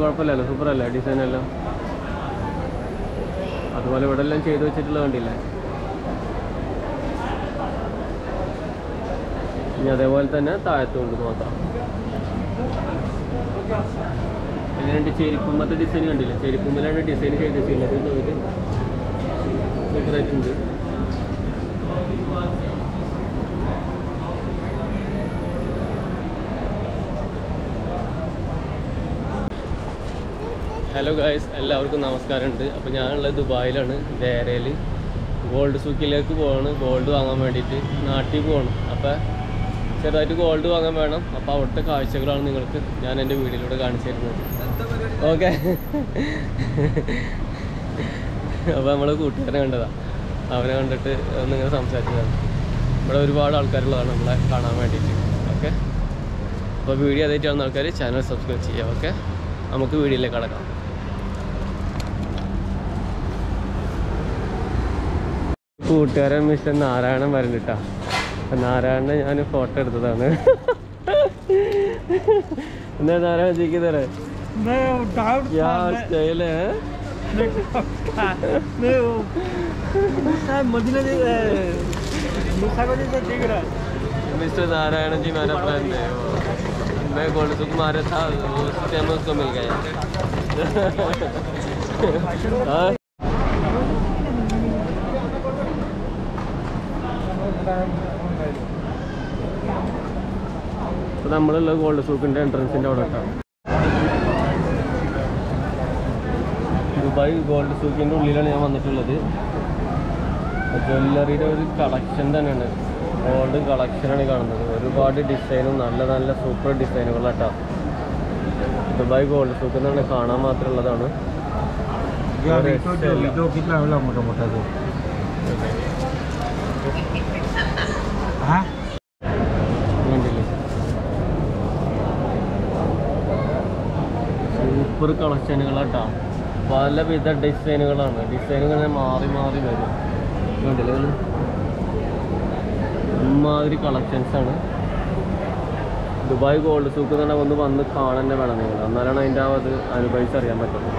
കുഴപ്പമില്ലല്ലോ സൂപ്പർ അല്ലേ ഡിസൈൻ എല്ലാം അതുപോലെ ഇവിടെ എല്ലാം ചെയ്തു വെച്ചിട്ടുള്ള കണ്ടില്ലേ ഇനി അതേപോലെ തന്നെ താഴത്തും ഉണ്ട് മാത്രം പിന്നെ രണ്ട് ചെരിക്കുമ്പത്തെ ഡിസൈൻ കണ്ടില്ലേ ചെരിക്കുമ്പിലാണ് ഡിസൈൻ ചെയ്ത് വെച്ചിട്ടുള്ളത് നോക്കിയിട്ട് സൂപ്പറായിട്ടുണ്ട് ഹലോ ഗായ്സ് എല്ലാവർക്കും നമസ്കാരമുണ്ട് അപ്പോൾ ഞാനുള്ളത് ദുബായിലാണ് ദേരയിൽ ഗോൾഡ് സൂക്കിലേക്ക് പോവാണ് ഗോൾഡ് വാങ്ങാൻ വേണ്ടിയിട്ട് നാട്ടിൽ പോകണം അപ്പോൾ ചെറുതായിട്ട് ഗോൾഡ് വാങ്ങാൻ വേണം അപ്പോൾ അവിടുത്തെ കാഴ്ചകളാണ് നിങ്ങൾക്ക് ഞാൻ എൻ്റെ വീഡിയോയിലൂടെ കാണിച്ചു തരുന്നത് ഓക്കെ അപ്പോൾ നമ്മൾ കൂട്ടുകാരനെ കണ്ടതാ അവനെ കണ്ടിട്ട് ഒന്നിങ്ങനെ സംസാരിച്ചതാണ് ഇവിടെ ഒരുപാട് ആൾക്കാരുള്ളതാണ് നമ്മളെ കാണാൻ വേണ്ടിയിട്ട് ഓക്കെ അപ്പോൾ വീഡിയോ അതായിട്ട് വന്ന ആൾക്കാർ ചാനൽ സബ്സ്ക്രൈബ് ചെയ്യുക ഓക്കെ നമുക്ക് വീഡിയോയിലേക്ക് കടക്കാം കൂട്ടുകാരൻ മിസ്റ്റർ നാരായണൻ വരണ്ടിട്ടാ അപ്പൊ നാരായണനെ ഞാൻ ഫോട്ടോ എടുത്തതാണ് എന്താ നാരായണ ജിക്ക് തരേ मैं डाउट क्या स्टाइल है मैं शायद मदीना जी मुसाफिर से दिख रहा है मिस्टर नारायण जी मेरा फ्रेंड है वो मैं गोल्ड सुख मारे था वो उसी टाइम में उसको मिल गया हाँ ഇപ്പൊ നമ്മളുള്ള ഗോൾഡ് സൂക്കിന്റെ എൻട്രൻസിന്റെ അവിടെ കേട്ടോ ദുബായ് ഗോൾഡ് സൂക്കിന്റെ ഉള്ളിലാണ് ഞാൻ വന്നിട്ടുള്ളത് ജ്വല്ലറിയുടെ ഒരു കളക്ഷൻ തന്നെയാണ് ഗോൾഡ് കളക്ഷനാണ് കാണുന്നത് ഒരുപാട് ഡിസൈനും നല്ല നല്ല സൂപ്പർ ഡിസൈനുകളാട്ടോ ദുബായ് ഗോൾഡ് സൂക്ക് എന്നാണ് കാണാൻ മാത്രമുള്ളതാണ് यार अरे, तो जो चल। जो कितना वाला मोटा मोटा जो हाँ കണ്ടില്ലേ സൂപ്പർ കളക്ഷനുകളാട്ടോ പലവിധ ഡിസൈനുകളാണ് ഡിസൈനുകൾ ഇങ്ങനെ മാറി മാറി വരും കണ്ടില്ലേ നിങ്ങള്? ഇമ്മാതിരി കളക്ഷൻസ് ആണ് ദുബായ് ഗോൾഡ് സൂക്ക് തന്നെ ഒന്ന് വന്ന് കാണാൻ തന്നെ വേണം നിങ്ങൾ എന്നാലാണ് അതിൻ്റെ ആ അത് അനുഭവിച്ചറിയാൻ പറ്റുന്നത്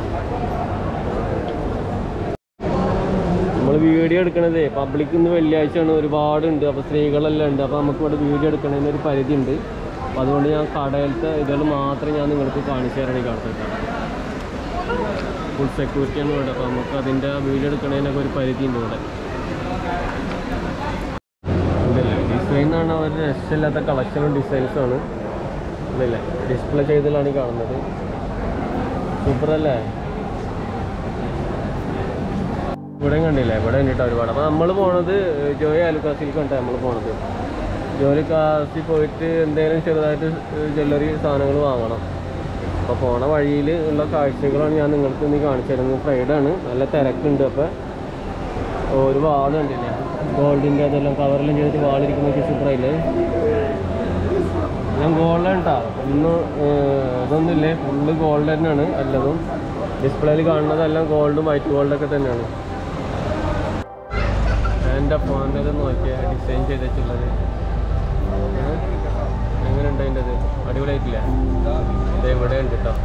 നമ്മൾ വീഡിയോ എടുക്കണതേ പബ്ലിക് ഇന്ന് വെള്ളിയാഴ്ചയാണ് ഒരുപാടുണ്ട് അപ്പോൾ സ്ത്രീകളെല്ലാം ഉണ്ട് അപ്പോൾ നമുക്ക് ഇവിടെ വീഡിയോ എടുക്കണതിന് ഒരു പരിധി ഉണ്ട് അപ്പോൾ അതുകൊണ്ട് ഞാൻ കടയിലത്തെ ഇതുകൾ മാത്രം ഞാൻ നിങ്ങൾക്ക് കാണിച്ചു തരണം ഈ കാണിച്ചിട്ട് ഫുൾ സെക്യൂരിറ്റിയാണ് ഇവിടെ അപ്പോൾ നമുക്ക് അതിൻ്റെ വീഡിയോ എടുക്കണതിനൊക്കെ ഒരു പരിധി ഉണ്ട് ഇവിടെ ഇല്ലല്ലേ ഡിസൈൻ ആണ് അവർ രക്ഷയില്ലാത്ത കളക്ഷനും ഡിസൈൻസും ആണ് ഇല്ലല്ലേ ഡിസ്പ്ലേ ചെയ്തതാണ് ഈ കാണുന്നത് സൂപ്പർ അല്ലേ ഇവിടെ കണ്ടില്ലേ ഇവിടെ കണ്ടിട്ട് ഒരുപാട് അപ്പോൾ നമ്മൾ പോണത് ജോയി ആലുക്കാസിലേക്കാണ് നമ്മൾ പോണത് ജോലി കാസിൽ പോയിട്ട് എന്തെങ്കിലും ചെറുതായിട്ട് ജ്വല്ലറി സാധനങ്ങൾ വാങ്ങണം അപ്പോൾ പോണ വഴിയിൽ ഉള്ള കാഴ്ചകളാണ് ഞാൻ നിങ്ങൾക്ക് ഇന്ന് കാണിച്ചു തരുന്നത് ഫ്രൈഡേ ആണ് നല്ല തിരക്കുണ്ട് അപ്പോൾ ഒരു വാൾ കണ്ടില്ലേ ഗോൾഡിൻ്റെ അതെല്ലാം കവറെല്ലാം ചെയ്തിട്ട് വാളിരിക്കുന്ന സൂപ്പറായില്ലേ ഞാൻ ഗോൾഡാണ് കേട്ടോ ഒന്ന് ഇതൊന്നുമില്ലേ ഫുള്ള് ഗോൾഡ് തന്നെയാണ് എല്ലതും ഡിസ്പ്ലേയിൽ കാണുന്നതെല്ലാം ഗോൾഡും വൈറ്റ് ഗോൾഡൊക്കെ തന്നെയാണ് എൻ്റെ ഫോണിൽ നോക്കിയാൽ ഡിസൈൻ ചെയ്തിട്ടുള്ളത് എങ്ങനെയുണ്ട് അതിൻ്റെ ഇത് അടിപൊളിയായിട്ടില്ല ഇത് ഇവിടെ ഉണ്ട് കേട്ടോ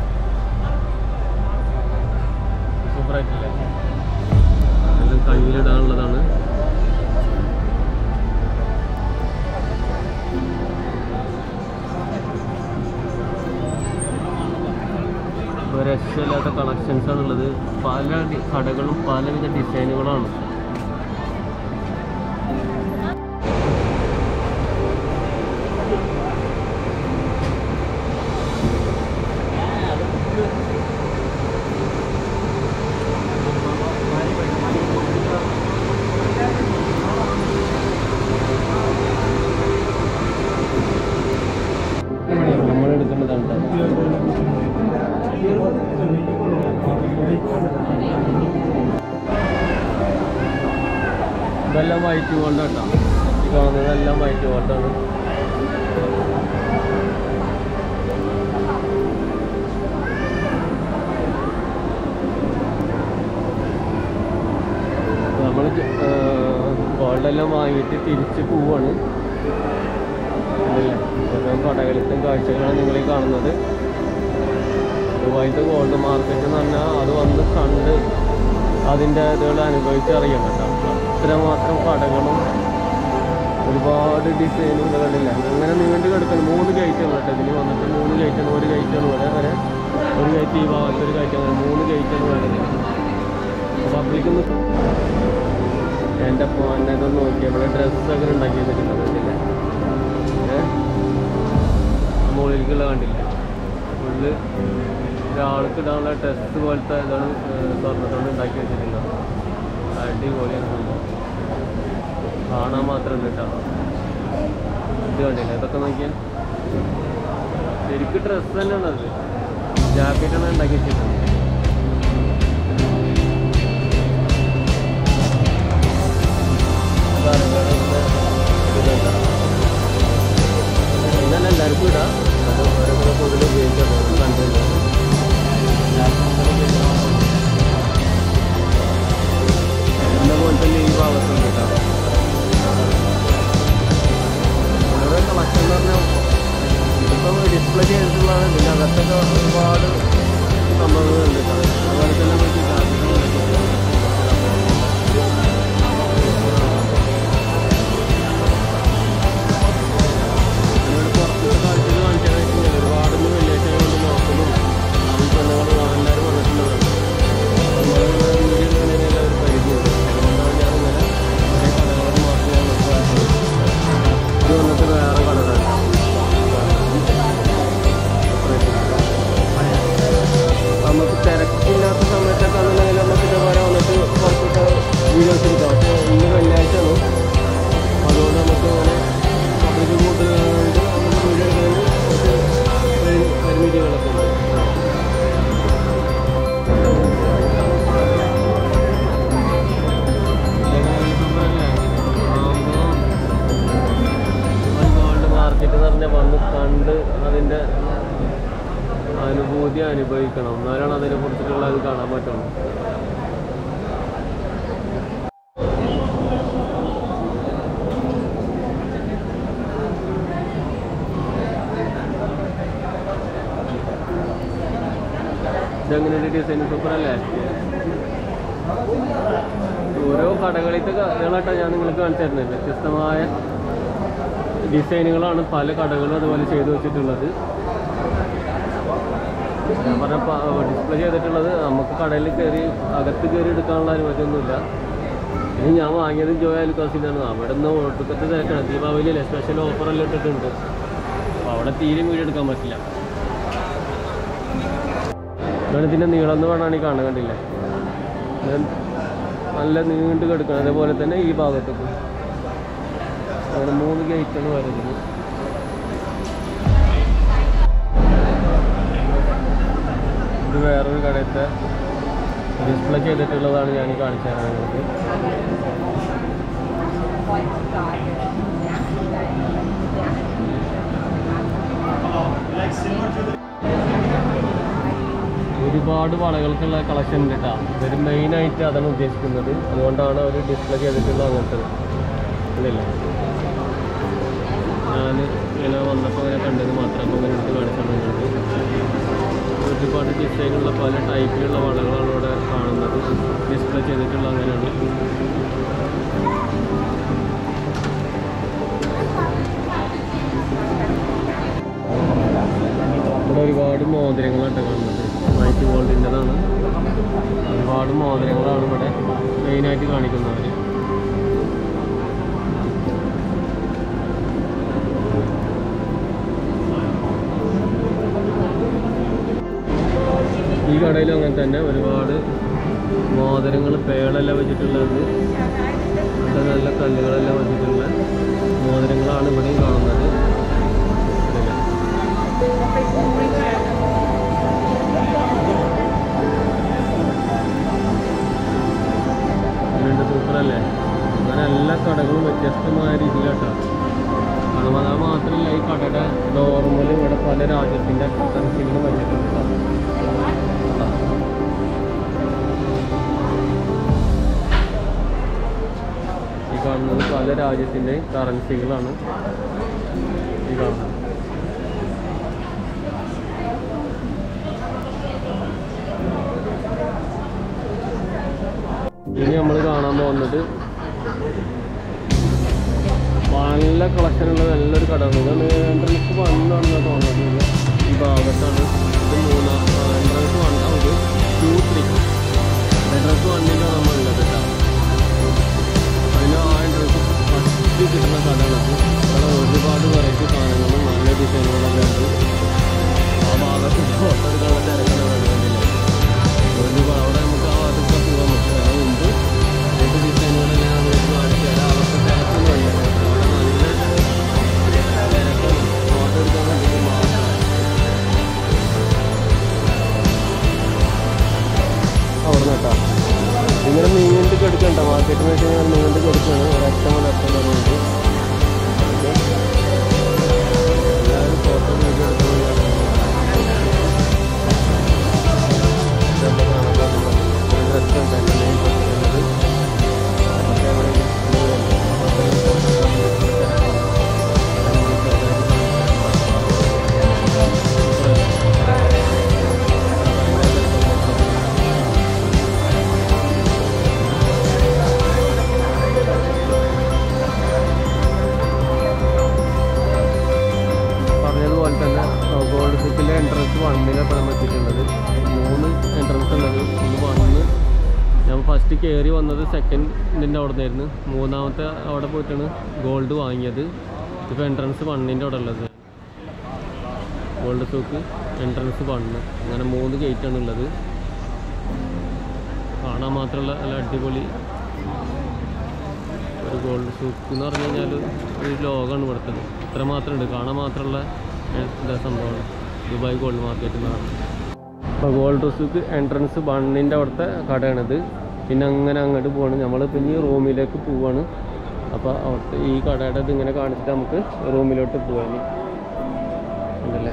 സൂപ്പറായിട്ടില്ല എല്ലാം കയ്യിലിടാനുള്ളതാണ് ഒരു രക്ഷയില്ലാത്ത കളക്ഷൻസ് ആണുള്ളത് പല ഡി- കടകളും പലവിധ ഡിസൈനുകളാണ് നമ്മൾ എടുക്കേണ്ടതാണ് ഇതെല്ലാം വൈറ്റ് ഗോൾഡ് കേട്ടോ ഈ കാണുന്നതെല്ലാം വൈറ്റ് ഗോൾഡാണ് നമ്മൾ ഗോൾഡെല്ലാം വാങ്ങിയിട്ട് തിരിച്ച് പോവാണ് കണ്ടില്ലേ? ഓരോ കടകളിലത്തെ കാഴ്ചകളാണ് നിങ്ങൾ ഈ കാണുന്നത് ദുബായിത്തെ ഗോൾഡ് മാർക്കറ്റ് എന്ന് പറഞ്ഞാൽ അത് വന്ന് കണ്ട് അതിൻ്റെ ഇതുകൾ അനുഭവിച്ചറിയാൻ കേട്ടോ അത്രമാത്രം കടകളും ഒരുപാട് ഡിസൈനും കണ്ടില്ല അങ്ങനെ നീണ്ടു കിടക്കണം മൂന്ന് ഗേറ്റാണ് കേട്ടോ ഇതിന് വന്നിട്ട് മൂന്ന് ഗേറ്റാണ് ഒരു ഗേറ്റാണ് ഇവിടെ അങ്ങനെ ഒരു ഗേറ്റ് ഈ ഭാഗത്ത് ഒരു ഗേറ്റ് അങ്ങനെ മൂന്ന് ഗേറ്റാണ് വേണ്ടത് പബ്ലിക് ഒന്ന് എൻ്റെ ഫോണിനെ ഇതൊന്ന് നോക്കി ഇവിടെ ഡ്രസ്സൊക്കെ ഉണ്ടാക്കി വെച്ചിട്ടുണ്ട് കണ്ടില്ലേ ഏ മുകളിലേക്കുള്ള കണ്ടില്ല ഫുള്ള് ഒരാൾക്ക് ഇടാനുള്ള ഡ്രസ്സ് പോലത്തെ ഇതാണ് സ്വർണ്ണത്തോണ്ട് ഉണ്ടാക്കി വെച്ചിട്ടുള്ളത് അടിപൊളിയാണ് സംഭവം കാണാൻ മാത്രം ഉണ്ട് കേട്ടോ ഇത് കണ്ടില്ല ഇതൊക്കെ നോക്കിയാൽ ശരിക്കും ഡ്രസ്സ് തന്നെയാണ് അത് ജാക്കറ്റാണ് ഉണ്ടാക്കി വെച്ചിട്ടുണ്ട് അതാണ് ഇവിടെ ഇങ്ങനെ ഇത് ഇതാ. ഇന്നലെ എല്ലാവർക്കും ഇടാം അത് ഓരോരുത്തരെ കൂടുതൽ ഉപയോഗിക്കാം കണ്ടില്ല എന്നെ പോലെ തന്നെ ഈ ഭാഗത്തുണ്ട് കേട്ടോ വളരെ കളക്ഷൻ എന്ന് പറഞ്ഞാൽ ഇതിപ്പം ഡിസ്പ്ലേ ചെയ്തിട്ടുള്ളതാണ് ഇതിൻ്റെ അകത്തൊക്കെ ഒരുപാട് സംഭവങ്ങളുണ്ട് കേട്ടോ അതുപോലെ തന്നെ നമുക്ക് ജാക്കറ്റുകളുണ്ട് അതിനോട് പുറത്തത്തെ കാഴ്ചകൾ കാണിച്ചാൽ വെച്ചാൽ ഒരുപാട് വെള്ളിയാഴ്ച കൊണ്ട് നോക്കുന്നു ഈ പെണ്ണുങ്ങൾ എല്ലാവരും വന്നിട്ടുള്ളതാണ് നമ്മളിങ്ങനെ വീഡിയോ എടുക്കുന്നതിന് ഒരു പരിധിയുണ്ട് അതുകൊണ്ടാണ് ഞാൻ ഇങ്ങനെ കുറേ കടകൾ മാത്രമേ ഞാൻ നോക്കുവാറുള്ളൂ ഇത് വന്നിട്ട് വേറെ കടകളാണ് നമുക്ക് തിരക്കില്ലാത്ത സമയത്തൊക്കെ ആണെന്നുണ്ടെങ്കിൽ നമുക്ക് ഇതേപോലെ വന്നിട്ട് പുറത്തിട്ട് വീഡിയോസ് എടുക്കാം പക്ഷേ ഇന്ന് വെള്ളിയാഴ്ചയാണ് അതുകൊണ്ട് നമുക്ക് അങ്ങനെ പബ്ലിക് കൂട്ടുകൊണ്ട് നമുക്ക് വീഡിയോ എടുക്കുന്നതിന് കുറച്ച് പരി- പരിമിതികളൊക്കെ ഉണ്ട് ഗോൾഡ് മാർക്കറ്റ് എന്ന് പറഞ്ഞാൽ വന്ന് കണ്ട് അതിൻ്റെ അനുഭൂതി അനുഭവിക്കണം എന്നാലാണ് അതിനെ കുറിച്ചിട്ടുള്ള അത് കാണാൻ പറ്റുള്ളൂ ഇതെങ്ങനെയുണ്ട് ഡിസൈൻ സൂപ്പർ അല്ലേ ഓരോ കടകളിലത്തെ കടകളായിട്ടാണ് ഞാൻ നിങ്ങൾക്ക് കാണിച്ചു തരുന്നത് വ്യത്യസ്തമായ ഡിസൈനുകളാണ് പല കടകളും അതുപോലെ ചെയ്തു വെച്ചിട്ടുള്ളത് ഞാൻ പറഞ്ഞ ഡിസ്പ്ലേ ചെയ്തിട്ടുള്ളത് നമുക്ക് കടയിൽ കയറി അകത്ത് കയറി എടുക്കാനുള്ള അനുമതിയൊന്നുമില്ല ഇനി ഞാൻ വാങ്ങിയത് ജോയ് അൽക്കാസിനാണ് അവിടെ നിന്ന് ഒടുക്കത്തെ തിരക്കാണ് ദീപാവലിയിലെ സ്പെഷ്യൽ ഓഫറെല്ലാം ഇട്ടിട്ടുണ്ട് അപ്പോൾ അവിടെ തീരെ വീഡിയോ എടുക്കാൻ പറ്റില്ല ഇതാണ് ഇതിൻ്റെ നീളം എന്ന് പറഞ്ഞാണ് ഈ കാണാൻ കണ്ടില്ലേ ഇത് നല്ല നീണ്ട് കിടക്കണം അതേപോലെ തന്നെ ഈ ഭാഗത്തേക്ക് അങ്ങനെ മൂന്ന് ഗേറ്റാണ് വരുന്നത് ഇത് വേറൊരു കടയത്തെ ഡിസ്പ്ലേ ചെയ്തിട്ടുള്ളതാണ് ഞാൻ ഈ കാണിച്ചു തരാൻ നിങ്ങൾക്ക് ഒരുപാട് വളകൾക്കുള്ള കളക്ഷൻ ഉണ്ട് കേട്ടോ ഇതൊരു മെയിനായിട്ട് അതാണ് ഉദ്ദേശിക്കുന്നത് അതുകൊണ്ടാണ് അവർ ഡിസ്പ്ലേ ചെയ്തിട്ടുള്ളത് അങ്ങനത്തെ ഇല്ലില്ല ഞാൻ ഇങ്ങനെ വന്നപ്പോൾ ഇങ്ങനെ കണ്ടത് മാത്രം അപ്പോൾ ഇങ്ങനെ എടുത്ത് കാണിച്ചാണ് നിങ്ങൾക്ക് ഒരുപാട് ഡിസൈനുള്ള പല ടൈപ്പിലുള്ള വളകളാണ് ഇവിടെ കാണുന്നത് ഡിസ്പ്ലേ ചെയ്തിട്ടുള്ള അങ്ങനെയാണ് ഇവിടെ ഒരുപാട് മോതിരങ്ങളാണ് കാണുന്നത് വൈറ്റ് ഗോൾഡിൻ്റെതാണ് ഒരുപാട് മോതിരങ്ങളാണ് ഇവിടെ മെയിനായിട്ട് കാണിക്കുന്നവർ ഈ കടയിലും അങ്ങനെ തന്നെ ഒരുപാട് മോതിരങ്ങൾ പേളെല്ലാം വെച്ചിട്ടുള്ളത് നല്ല നല്ല കല്ലുകളെല്ലാം വെച്ചിട്ടുള്ള മോതിരങ്ങളാണ് ഇവിടെയും കാണുന്നത് കണ്ടില്ലേ? രണ്ട് സൂപ്പറല്ലേ അങ്ങനെ എല്ലാ കടകളും വ്യത്യസ്തമായ രീതിയിലാട്ടോ കാരണം അത് മാത്രമല്ല ഈ കടയുടെ നോർമൽ ഇവിടെ പല രാജ്യത്തിൻ്റെ കറൻസികളും വെച്ചിട്ടുണ്ട് ട്ടോ. ഈ കാണുന്നത് പല രാജ്യത്തിൻ്റെയും കറൻസികളാണ് ഈ കാണുന്നത് ഇനി നമ്മൾ കാണാൻ പോകുന്നത് നല്ല കളക്ഷൻ ഉള്ള നല്ലൊരു കടയാണ് ഇതാണ് എൻട്രൻസ് വണ്ണാണെന്ന് തോന്നുന്നത് ഈ ഭാഗത്താണ് ഇത് മൂന്നാം എൻട്രൻസ് വൺ ഇത് ടു ത്രീ എൻട്രൻസ് വണ്ണിൻ്റെ നമ്മൾ ഉള്ളത് കേട്ടോ അതിന് ആ എൻട്രൻസ് ഫസ്റ്റ് കിട്ടുന്ന കടകളൊക്കെ അവിടെ ഒരുപാട് വെറൈറ്റി സാധനങ്ങളും നല്ല ഡിസൈനുകളൊക്കെ ഉണ്ട് ആ ഭാഗത്ത് ഫോട്ടോ എടുക്കാനുള്ള തിരക്കാണ് വേണ്ടിയില്ല ഒരുപാട് അവിടെ നമുക്ക് ആ ഭാഗത്തൊക്കെ പോകാൻ പറ്റും അതിന് മുമ്പ് ഏത് ഡിസൈനുകളെല്ലാം നമുക്ക് കാണിച്ചു തരാം അവർക്ക് തിരക്കൊന്നുമില്ല അവിടെ നല്ല തിരക്കാണ് ഫോട്ടോ എടുക്കാൻ വേണ്ടിയിട്ട് മാത്രം അവിടെ നട്ടാ ഇങ്ങനെ നീണ്ട് കെടുക്കണ്ട മാർക്കറ്റിൽ വെച്ച് കഴിഞ്ഞാൽ നീണ്ട് കെടുക്കാണ് ഒരറ്റം ഒരറ്റം വരുന്നുണ്ട് എല്ലാവരും ഫോട്ടോ വീഡിയോ എടുക്കുന്നത് പറഞ്ഞതുപോലെ തന്നെ ഗോൾഡ് സിറ്റിലെ എൻട്രൻസ് വണ്ണിലെ പണം വെച്ചിട്ടുള്ളത് മൂന്ന് എൻട്രൻസ് ഉള്ളത് ഇത് വണ്ണ് ഞാൻ ഫസ്റ്റ് കയറി വന്നത് സെക്കൻഡിൻ്റെ അവിടെ നിന്നായിരുന്നു മൂന്നാമത്തെ അവിടെ പോയിട്ടാണ് ഗോൾഡ് വാങ്ങിയത് ഇപ്പോൾ എൻട്രൻസ് വണ്ണിൻ്റെ അവിടെ ഉള്ളത് ഗോൾഡ് സൂക്ക് എൻട്രൻസ് വണ്ണ് അങ്ങനെ മൂന്ന് ഗേറ്റാണ് ഉള്ളത് കാണാൻ മാത്രമുള്ള നല്ല അടിപൊളി ഒരു ഗോൾഡ് സൂക്ക് എന്ന് പറഞ്ഞു കഴിഞ്ഞാൽ ഒരു ലോകമാണ് ഇവിടുത്തെ ഇത്ര മാത്രമുണ്ട് കാണാൻ മാത്രമുള്ള ഏ, ഇതാ സംഭവമാണ് ദുബായ് ഗോൾഡ് മാർക്കറ്റ് എന്ന് പറയുന്നത് അപ്പോൾ ഗോൾഡ് സൂക്ക് എൻട്രൻസ് വണ്ണിൻ്റെ അവിടുത്തെ കടയാണിത് പിന്നെ അങ്ങനെ അങ്ങോട്ട് പോവാണ് നമ്മൾ പിന്നെ ഈ റൂമിലേക്ക് പോവാണ് അപ്പോൾ അവിടുത്തെ ഈ കടയുടെ ഇത് ഇങ്ങനെ കാണിച്ചിട്ട് നമുക്ക് റൂമിലോട്ട് പോവാൻ ഉണ്ടല്ലേ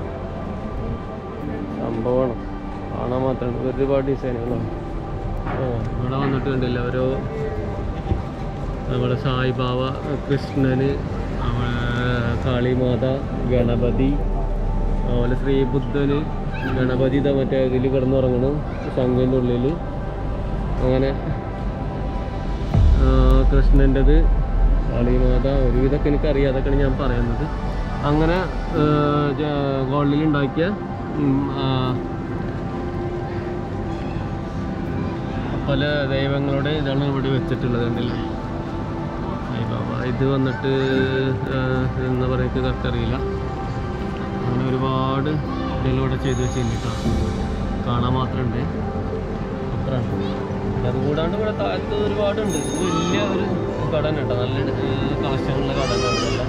സംഭവമാണ് കാണാൻ മാത്രമാണ് ഒരുപാട് ഡിസൈനുകളാണ് ഓ ഇവിടെ വന്നിട്ട് കണ്ടില്ല ഓരോ നമ്മുടെ സായിബാബ കൃഷ്ണന് അവ- കാളിമാത ഗണപതി അതുപോലെ ശ്രീബുദ്ധന് ഗണപതി ഇതാ മറ്റേ ഇതിൽ കിടന്നുറങ്ങണം ശംഖിൻ്റെ ഉള്ളിൽ അങ്ങനെ ആ, കൃഷ്ണൻ്റെത് കാളിമാത ഒരുവിധമൊക്കെ എനിക്കറിയാം അതൊക്കെയാണ് ഞാൻ പറയുന്നത് അങ്ങനെ ഗോൾഡിൽ ഉണ്ടാക്കിയ ഉം, ആ, പല ദൈവങ്ങളുടെ ഇതാണ് ഇവിടെ വെച്ചിട്ടുള്ളത് കണ്ടില്ലേ സായിബാബ ഇത് വന്നിട്ട് ആഹ്, എന്താ പറയുക കറക്റ്റ് അറിയില്ല അങ്ങനെ ഒരുപാട് ഇതിലൂടെ ചെയ്ത് വെച്ചിട്ടുണ്ട് കേട്ടോ കാണാൻ മാത്രമുണ്ട് അത്രയാണ് അതുകൂടാണ്ട് ഇവിടെ താഴത്ത് ഒരുപാടുണ്ട് ഇത് വലിയ ഒരു കട തന്നെ കേട്ടോ നല്ല കളക്ഷനുള്ള കട തന്നെയല്ല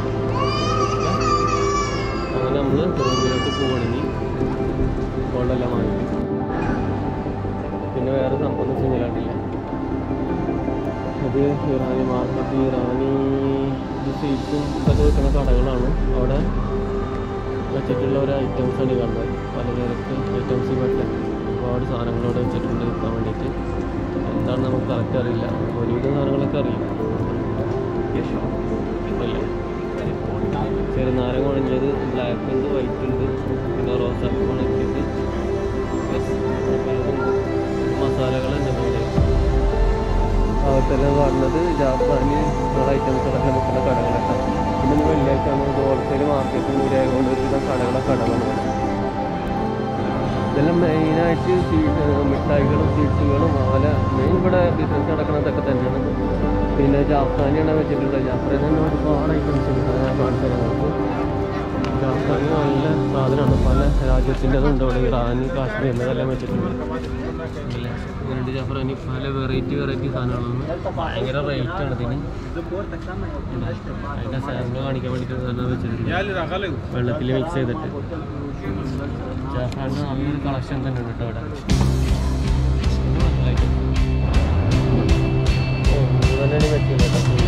അങ്ങനെ നമ്മൾ റൂമിലോട്ട് പോകണമെങ്കിൽ ഗോൾഡെല്ലാം വാങ്ങി പിന്നെ വേറെ സംഭവം എന്ന് വെച്ച് കഴിഞ്ഞാൽ കണ്ടില്ലേ അത് ഇറാനി മാർക്കറ്റ് ഇറാനി ഇത് സ്വീറ്റ്സും ഇതൊക്കെ വെക്കുന്ന കടകളാണ് അവിടെ വെച്ചിട്ടുള്ള ഒരു ഐറ്റംസ് ആണ് കണ്ടത് പലചരക്ക് ഐറ്റംസ് പെട്ട ഒരുപാട് സാധനങ്ങൾ അവിടെ വെച്ചിട്ടുണ്ട് വിൽക്കാൻ വേണ്ടിയിട്ട് എന്താണ് നമുക്ക് കറക്റ്റ് അറിയില്ല ഒരുവിധം സാധനങ്ങളൊക്കെ അറിയും അല്ലേ ചെറുനാരങ്ങ ഉണങ്ങിയത് ബ്ലാക്ക് ഉണ്ട് വൈറ്റ് ഉണ്ട് പിന്നെ റോസാപ്പ് ഉണക്കിയിട്ട് മസാലകളുണ്ട് ഇവിടെ അകത്തെല്ലാം കാണുന്നത് ജാപ്പാനി ഐറ്റംസുകളൊക്കെ നിൽക്കുന്ന കടകളൊക്കെ പിന്നെ ഇന്ന് വെള്ളിയാഴ്ച നമുക്ക് ഹോൾസെയിൽ മാർക്കറ്റിൽ കൂടി ആയതുകൊണ്ട് ഒരുവിധം കടകളൊക്കെ അടവാണ് ഇവിടെ. ഇതെല്ലാം മെയിനായിട്ട് മിഠായികളും സ്വീറ്റ്സുകളും അതുപോലെ മെയിൻ ഇവിടെ ബിസിനസ് നടക്കുന്നതൊക്കെ തന്നെയാണ് പിന്നെ ജാഫ്രാനിയാണ് വെച്ചിട്ടുള്ളത് ജാഫ്രാനി തന്നെ ഒരുപാട് ഐറ്റംസ് ഉണ്ട് അത് ഞാൻ കാണിച്ചു തരാം നമുക്ക് ജാഫ്രാനി നല്ല സാധനമാണ് പല രാജ്യത്തിൻ്റെതും ഉണ്ട് ഇവിടെ ഇറാൻ കാശ്മീർ എന്നതെല്ലാം വെച്ചിട്ടുണ്ട് അല്ലേ ഇതിനുണ്ട് ജാഫ്രാനി പല വെറൈറ്റി വെറൈറ്റി സാധനങ്ങളാണ് ഭയങ്കര റേറ്റ് ആണ് ഇതിന് അതിൻ്റെ സാധനങ്ങൾ കാണിക്കാൻ വേണ്ടിയിട്ട് തന്നെ വെച്ചിട്ടുണ്ട് വെള്ളത്തിൽ മിക്സ് ചെയ്തിട്ട് ജാഫ്രാൻ്റെ നല്ലൊരു കളക്ഷൻ തന്നെ ഉണ്ട് കേട്ടോ ഇവിടെ ഇത് മനസ്സിലാക്കി ഓ ഇത് തന്നെയാണ് വെച്ചത് കേട്ടോ